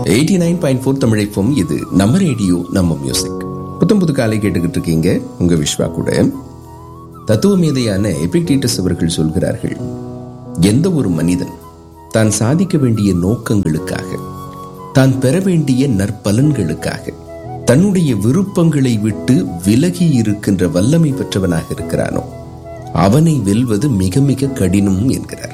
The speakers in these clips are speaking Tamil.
எயிட்டி நைன் பாயிண்ட் ஃபோர் தமிழைப்போம் இது நம்ம ரேடியோ நம்ம மியூசிக் புத்தம் புது காலை கேட்டுக்கிட்டு இருக்கீங்க உங்க விஸ்வா கூட தத்துவ மேதையான எபிக்டீட்டஸ் அவர்கள் சொல்கிறார்கள் எந்த ஒரு மனிதன் தான் சாதிக்க வேண்டிய நோக்கங்களுக்காக தான் பெற வேண்டிய நற்பலன்களுக்காக தன்னுடைய விருப்பங்களை விட்டு விலகி இருக்கின்ற வல்லமை பெற்றவனாக இருக்கிறானோ அவனை வெல்வது மிக மிக கடினம் என்கிறார்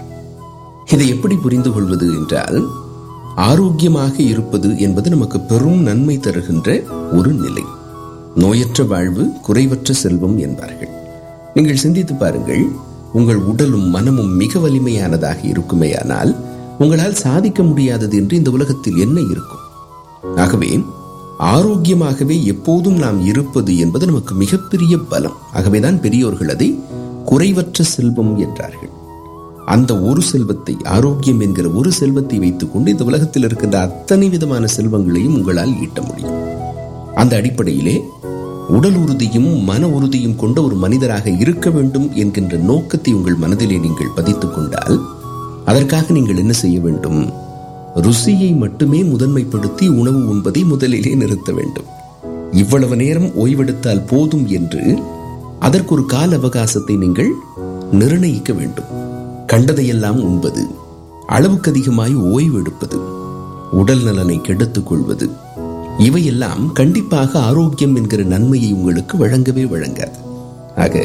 இதை எப்படி புரிந்து கொள்வது என்றால் ஆரோக்கியமாக இருப்பது என்பது நமக்கு பெரும் நன்மை தருகின்ற ஒரு நிலை நோயற்ற வாழ்வு குறைவற்ற செல்வம் என்பார்கள் நீங்கள் சிந்தித்து பாருங்கள் உங்கள் உடலும் மனமும் மிக வலிமையானதாக இருக்குமேயானால் உங்களால் சாதிக்க முடியாதது என்று இந்த உலகத்தில் என்ன இருக்கும் ஆகவே ஆரோக்கியமாகவே எப்போதும் நாம் இருப்பது என்பது நமக்கு மிகப்பெரிய பலம் ஆகவேதான் பெரியோர்கள் அதை குறைவற்ற செல்வம் என்றார்கள் அந்த ஒரு செல்வத்தை ஆரோக்கியம் என்கிற ஒரு செல்வத்தை வைத்துக் கொண்டு இந்த உலகத்தில் இருக்கின்ற அத்தனை விதமான செல்வங்களையும் உங்களால் ஈட்ட முடியும் அந்த அடிப்படையிலே உடல் உறுதியும் மன உறுதியும் கொண்ட ஒரு மனிதராக இருக்க வேண்டும் என்கின்ற நோக்கத்தை உங்கள் மனதிலே நீங்கள் பதித்துக் கொண்டால் அதற்காக நீங்கள் என்ன செய்ய வேண்டும் ருசியை மட்டுமே முதன்மைப்படுத்தி உணவு உண்பதை முதலிலே நிறுத்த வேண்டும் இவ்வளவு நேரம் ஓய்வெடுத்தால் போதும் என்று அதற்கு ஒரு கால அவகாசத்தை நீங்கள் நிர்ணயிக்க வேண்டும் கண்டதையெல்லாம் உண்பது அளவுக்கு அதிகமாய் ஓய்வெடுப்பது உடல் நலனை கெடுத்துக் கொள்வது இவையெல்லாம் கண்டிப்பாக ஆரோக்கியம் என்கிற நன்மையை உங்களுக்கு வழங்கவே வழங்காது ஆக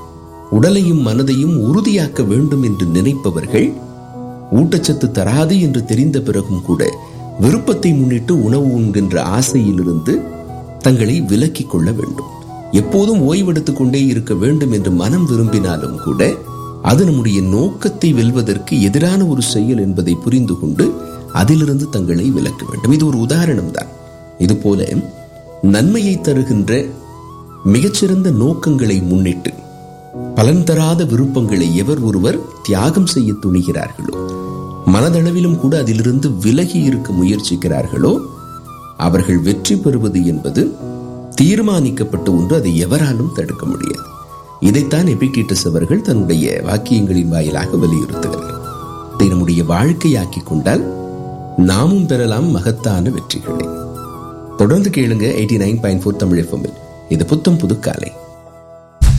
உடலையும் மனதையும் உறுதியாக்க வேண்டும் என்று நினைப்பவர்கள் ஊட்டச்சத்து தராது என்று தெரிந்த பிறகும் கூட விருப்பத்தை முன்னிட்டு உணவு உண்கின்ற ஆசையிலிருந்து தங்களை விலக்கிக் கொள்ள வேண்டும் எப்போதும் ஓய்வெடுத்துக் கொண்டே இருக்க வேண்டும் என்று மனம் விரும்பினாலும் கூட அது நம்முடைய நோக்கத்தை வெல்வதற்கு எதிரான ஒரு செயல் என்பதை புரிந்து கொண்டு அதிலிருந்து தங்களை விலக்க வேண்டும் இது ஒரு உதாரணம் தான் இது போல நன்மையை தருகின்ற மிகச்சிறந்த நோக்கங்களை முன்னிட்டு பலன் தராத விருப்பங்களை எவர் ஒருவர் தியாகம் செய்ய துணிகிறார்களோ மனதளவிலும் கூட அதிலிருந்து விலகி இருக்க முயற்சிக்கிறார்களோ அவர்கள் வெற்றி பெறுவது என்பது தீர்மானிக்கப்பட்ட ஒன்று அதை எவராலும் தடுக்க முடியாது இதைத்தான் எபிக்டீட்டஸ் அவர்கள் தன்னுடைய வாக்கியங்களின் வாயிலாக வலியுறுத்துகிறார் இதை நம்முடைய வாழ்க்கையாக்கி கொண்டால் நாமும் பெறலாம் மகத்தான வெற்றிகளை தொடர்ந்து கேளுங்க eighty nine point four Tamil எஃப்எம்மில் இது புத்தம் புது காலை